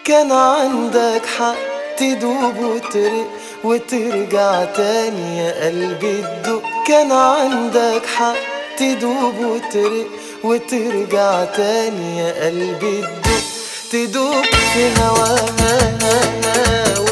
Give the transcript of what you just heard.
كان عندك حق تدوب وترق وترجع تاني يا قلبي تدق كان عندك حق تدوب وترق وترجع تاني يا قلبي تدق تدوب في هواها